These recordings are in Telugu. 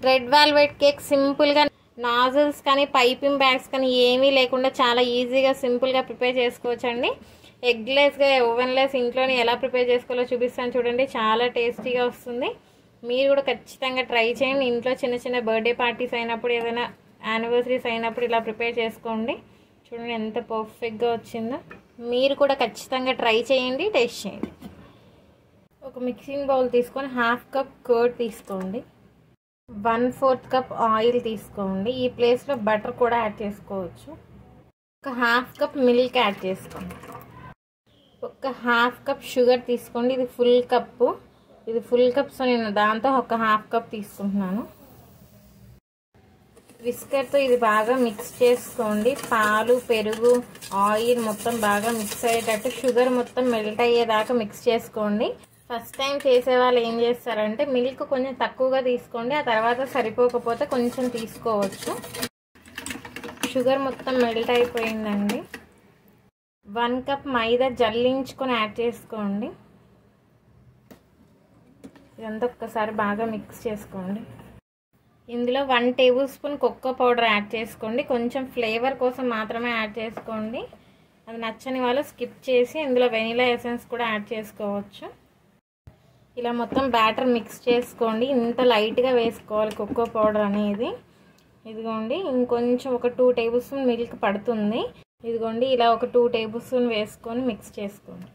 రెడ్ వాల్వెట్ కేక్ సింపుల్గా నాజల్స్ కానీ పైపింగ్ బ్యాగ్స్ కానీ ఏమీ లేకుండా చాలా ఈజీగా సింపుల్గా ప్రిపేర్ చేసుకోవచ్చండి ఎగ్లెస్గా ఓవెన్లెస్ ఇంట్లోనే ఎలా ప్రిపేర్ చేసుకోవాలో చూపిస్తాను చూడండి చాలా టేస్టీగా వస్తుంది మీరు కూడా ఖచ్చితంగా ట్రై చేయండి ఇంట్లో చిన్న చిన్న బర్త్డే పార్టీస్ అయినప్పుడు ఏదైనా యానివర్సరీస్ అయినప్పుడు ఇలా ప్రిపేర్ చేసుకోండి చూడండి ఎంత పర్ఫెక్ట్గా వచ్చిందో మీరు కూడా ఖచ్చితంగా ట్రై చేయండి టేస్ట్ చేయండి ఒక మిక్సింగ్ బౌల్ తీసుకొని హాఫ్ కప్ కర్డ్ తీసుకోండి వన్ ఫోర్త్ కప్ ఆయిల్ తీసుకోండి ఈ ప్లేస్లో బటర్ కూడా యాడ్ చేసుకోవచ్చు ఒక హాఫ్ కప్ మిల్క్ యాడ్ చేసుకోండి ఒక హాఫ్ కప్ షుగర్ తీసుకోండి ఇది ఫుల్ కప్పు ఇది ఫుల్ కప్ సో నేను దాంతో ఒక హాఫ్ కప్ తీసుకుంటున్నాను విస్కర్తో ఇది బాగా మిక్స్ చేసుకోండి పాలు పెరుగు ఆయిల్ మొత్తం బాగా మిక్స్ అయ్యేటట్టు షుగర్ మొత్తం మెల్ట్ అయ్యేదాకా మిక్స్ చేసుకోండి ఫస్ట్ టైం చేసే వాళ్ళు ఏం చేస్తారంటే మిల్క్ కొంచెం తక్కువగా తీసుకోండి ఆ తర్వాత సరిపోకపోతే కొంచెం తీసుకోవచ్చు షుగర్ మొత్తం మెల్ట్ అయిపోయిందండి వన్ కప్ మైదా జల్లించుకొని యాడ్ చేసుకోండి ఇదంతా ఒక్కసారి బాగా మిక్స్ చేసుకోండి ఇందులో one tablespoon cocoa powder add చేసుకోండి కొంచెం ఫ్లేవర్ కోసం మాత్రమే యాడ్ చేసుకోండి అది నచ్చని వాళ్ళు స్కిప్ చేసి ఇందులో వెనిలా ఎసెన్స్ కూడా యాడ్ చేసుకోవచ్చు ఇలా మొత్తం బ్యాటర్ మిక్స్ చేసుకోండి ఇంత లైట్గా వేసుకోవాలి కొక్కో పౌడర్ అనేది ఇదిగోండి ఇంకొంచెం ఒక టూ టేబుల్ స్పూన్ మిల్క్ పడుతుంది ఇదిగోండి ఇలా ఒక టూ టేబుల్ స్పూన్ వేసుకొని మిక్స్ చేసుకోండి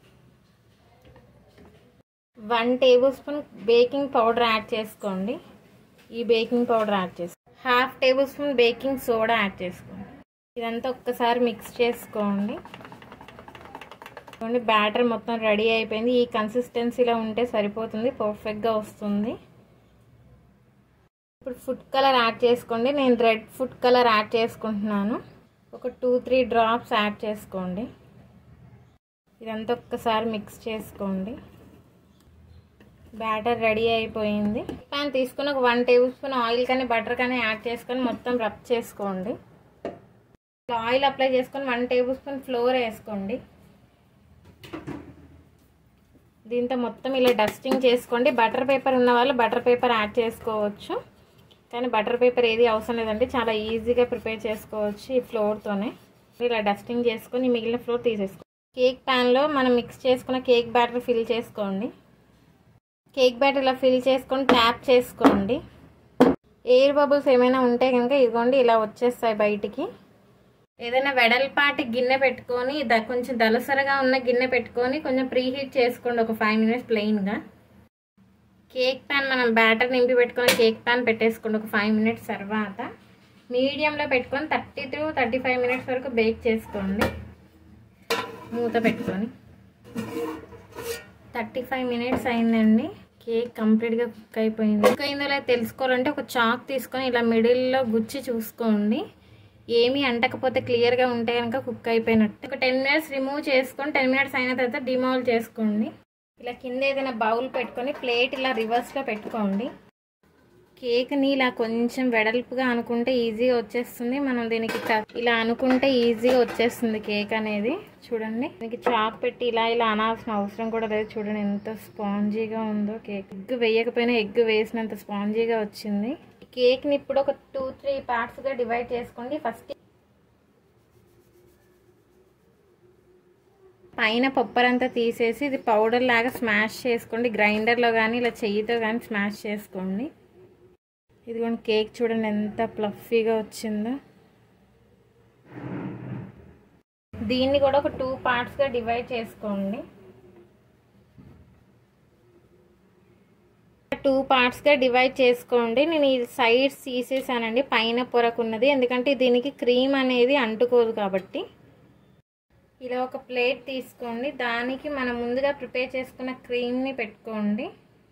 one tablespoon baking powder add చేసుకోండి ఈ బేకింగ్ పౌడర్ యాడ్ చేసుకోండి half tablespoon baking soda add చేసుకోండి ఇదంతా ఒక్కసారి మిక్స్ చేసుకోండి చూడండి బ్యాటర్ మొత్తం రెడీ అయిపోయింది ఈ కన్సిస్టెన్సీలో ఉంటే సరిపోతుంది పర్ఫెక్ట్గా వస్తుంది ఇప్పుడు ఫుడ్ కలర్ యాడ్ చేసుకోండి నేను రెడ్ ఫుడ్ కలర్ యాడ్ చేసుకుంటున్నాను ఒక టూ త్రీ డ్రాప్స్ యాడ్ చేసుకోండి ఇదంతా ఒక్కసారి మిక్స్ చేసుకోండి బ్యాటర్ రెడీ అయిపోయింది ప్యాన్ తీసుకుని ఒక వన్ టేబుల్ స్పూన్ ఆయిల్ కానీ బటర్ కానీ యాడ్ చేసుకొని మొత్తం రబ్ చేసుకోండి ఆయిల్ అప్లై చేసుకొని వన్ టేబుల్ స్పూన్ ఫ్లోర్ వేసుకోండి దీంతో మొత్తం ఇలా డస్టింగ్ చేసుకోండి బటర్ పేపర్ ఉన్న వాళ్ళు బటర్ పేపర్ యాడ్ చేసుకోవచ్చు కానీ బటర్ పేపర్ ఏది అవసరం లేదండి చాలా ఈజీగా ప్రిపేర్ చేసుకోవచ్చు ఈ ఫ్లోర్తోనే ఇలా డస్టింగ్ చేసుకొని మిగిలిన ఫ్లోర్ తీసేసుకోండి కేక్ ప్యాన్లో మనం మిక్స్ చేసుకున్న కేక్ బ్యాటర్ ఫిల్ చేసుకోండి కేక్ బ్యాటర్ ఇలా ఫిల్ చేసుకొని ట్యాప్ చేసుకోండి ఎయిర్ బబుల్స్ ఏమైనా ఉంటే కనుక ఇదిగోండి ఇలా వచ్చేస్తాయి బయటికి ఏదైనా వెడల్పాటి గిన్నె పెట్టుకొని ద కొంచెం దలసరగా ఉన్న గిన్నె పెట్టుకొని కొంచెం ప్రీ హీట్ చేసుకోండి ఒక ఫైవ్ మినిట్స్ ప్లెయిన్గా కేక్ ప్యాన్ మనం బ్యాటర్ నింపి పెట్టుకొని కేక్ ప్యాన్ పెట్టేసుకోండి ఒక ఫైవ్ మినిట్స్ తర్వాత మీడియంలో పెట్టుకొని thirty to thirty five minutes వరకు బేక్ చేసుకోండి మూత పెట్టుకొని థర్టీ ఫైవ్ మినిట్స్ అయిందండి కేక్ కంప్లీట్గా కుక్ అయిపోయింది కుక్ అయిందో లేదో తెలుసుకోవాలంటే ఒక చాక్ తీసుకొని ఇలా మిడిల్లో గుచ్చి చూసుకోండి ఏమీ అంటకపోతే క్లియర్గా ఉంటే కనుక కుక్ అయిపోయినట్టు ఒక టెన్ మినిట్స్ రిమూవ్ చేసుకొని టెన్ మినిట్స్ అయిన తర్వాత డిమాల్ చేసుకోండి ఇలా కింద ఏదైనా బౌల్ పెట్టుకొని ప్లేట్ ఇలా రివర్స్లో పెట్టుకోండి కేక్ని ఇలా కొంచెం వెడల్పుగా అనుకుంటే ఈజీగా వచ్చేస్తుంది మనం దీనికి ఇలా అనుకుంటే ఈజీగా వచ్చేస్తుంది కేక్ అనేది చూడండి దీనికి చాక్ పెట్టి ఇలా ఇలా అనాల్సిన అవసరం కూడా లేదు చూడండి ఎంత స్పాంజీగా ఉందో కేక్ ఎగ్ వేయకపోయినా ఎగ్ వేసినంత స్పాంజీగా వచ్చింది కేక్ని ఇప్పుడు ఒక టూ త్రీ పార్ట్స్గా డివైడ్ చేసుకోండి ఫస్ట్ పైన పొప్పరంతా తీసేసి ఇది పౌడర్ లాగా స్మాష్ చేసుకోండి గ్రైండర్లో కానీ ఇలా చెయ్యితో కానీ స్మాష్ చేసుకోండి ఇదిగోండి కేక్ చూడండి ఎంత ప్లఫీగా వచ్చిందో దీన్ని కూడా ఒక టూ పార్ట్స్గా డివైడ్ చేసుకోండి టూ పార్ట్స్గా డివైడ్ చేసుకోండి నేను ఈ సైడ్స్ తీసేసానండి పైన పొరకున్నది ఎందుకంటే దీనికి క్రీమ్ అనేది అంటుకోదు కాబట్టి ఇలా ఒక ప్లేట్ తీసుకోండి దానికి మనం ముందుగా ప్రిపేర్ చేసుకున్న క్రీమ్ని పెట్టుకోండి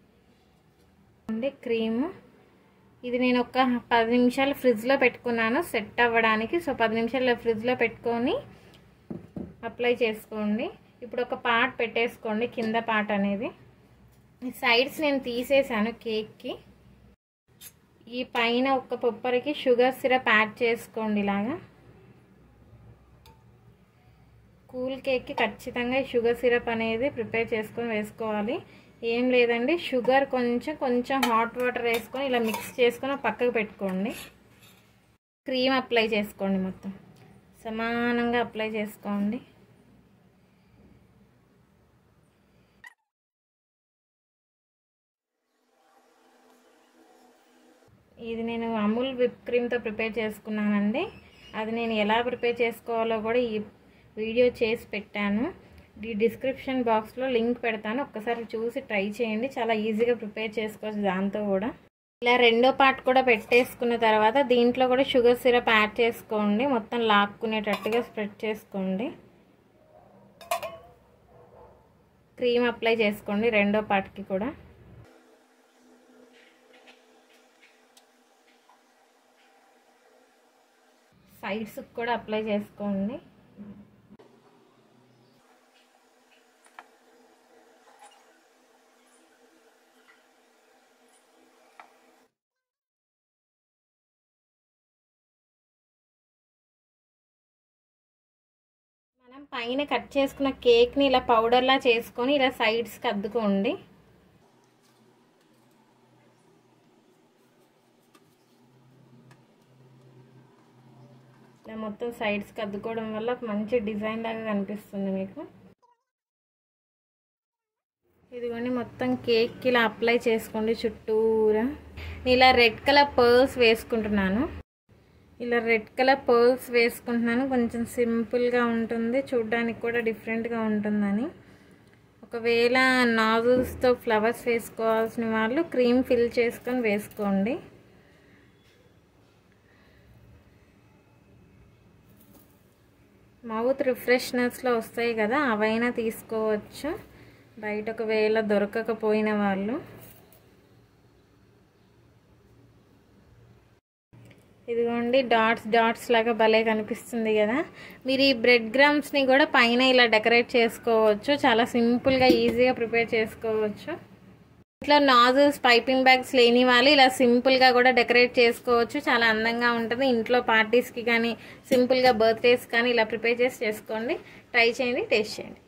క్రీమ్ ఇది నేను ఒక పది నిమిషాలు ఫ్రిడ్జ్లో పెట్టుకున్నాను సెట్ అవ్వడానికి సో పది నిమిషాలు ఫ్రిడ్జ్లో పెట్టుకొని అప్లై చేసుకోండి ఇప్పుడు ఒక పార్ట్ పెట్టేసుకోండి కింద పార్ట్ అనేది ఈ సైడ్స్ నేను తీసేసాను కేక్కి ఈ పైన ఒక పొప్పరికి షుగర్ సిరప్ యాడ్ చేసుకోండి ఇలాగా కూల్ కేక్కి ఖచ్చితంగా ఈ షుగర్ సిరప్ అనేది ప్రిపేర్ చేసుకొని వేసుకోవాలి ఏం లేదండి షుగర్ కొంచెం కొంచెం హాట్ వాటర్ వేసుకొని ఇలా మిక్స్ చేసుకొని పక్కకు పెట్టుకోండి క్రీమ్ అప్లై చేసుకోండి మొత్తం సమానంగా అప్లై చేసుకోండి ఇది నేను అమూల్ విప్ క్రీమ్తో ప్రిపేర్ చేసుకున్నానండి అది నేను ఎలా ప్రిపేర్ చేసుకోవాలో కూడా ఈ వీడియో చేసి పెట్టాను ఈ డిస్క్రిప్షన్ బాక్స్లో లింక్ పెడతాను ఒక్కసారి చూసి ట్రై చేయండి చాలా ఈజీగా ప్రిపేర్ చేసుకోవచ్చు దాంతో కూడా ఇలా రెండో పార్ట్ కూడా పెట్టేసుకున్న తర్వాత దీంట్లో కూడా షుగర్ సిరప్ యాడ్ చేసుకోండి మొత్తం లాక్కునేటట్టుగా స్ప్రెడ్ చేసుకోండి క్రీమ్ అప్లై చేసుకోండి రెండో పార్ట్కి కూడా సైడ్స్కి కూడా అప్లై చేసుకోండి మనం పైన కట్ చేసుకున్న కేక్ని ఇలా పౌడర్లా చేసుకొని ఇలా సైడ్స్కి అద్దుకోండి ఇలా మొత్తం సైడ్స్కి అద్దుకోవడం వల్ల మంచి డిజైన్ లాగా కనిపిస్తుంది మీకు ఇదిగోండి మొత్తం కేక్కి ఇలా అప్లై చేసుకోండి చుట్టూరా నేను ఇలా రెడ్ కలర్ పర్ల్స్ వేసుకుంటున్నాను ఇలా రెడ్ కలర్ పర్ల్స్ వేసుకుంటున్నాను కొంచెం సింపుల్గా ఉంటుంది చూడ్డానికి కూడా డిఫరెంట్గా ఉంటుందని ఒకవేళ నాజుల్స్తో ఫ్లవర్స్ వేసుకోవాల్సిన వాళ్ళు క్రీమ్ ఫిల్ చేసుకొని వేసుకోండి మౌత్ రిఫ్రెష్నెస్లో వస్తాయి కదా అవైనా తీసుకోవచ్చు బయట ఒకవేళ దొరకకపోయిన వాళ్ళు ఇదిగోండి డాట్స్ డాట్స్ లాగా భలే కనిపిస్తుంది కదా మీరు ఈ బ్రెడ్ గ్రామ్స్ని కూడా పైన ఇలా డెకరేట్ చేసుకోవచ్చు చాలా సింపుల్గా ఈజీగా ప్రిపేర్ చేసుకోవచ్చు ఇట్లా నాజల్స్ పైపింగ్ బ్యాగ్స్ లేని వాళ్ళు ఇలా సింపుల్గా కూడా డెకరేట్ చేసుకోవచ్చు చాలా అందంగా ఉంటుంది ఇంట్లో పార్టీస్కి కానీ సింపుల్గా బర్త్డేస్ కానీ ఇలా ప్రిపేర్ చేసి చేసుకోండి ట్రై చేయండి టేస్ట్ చేయండి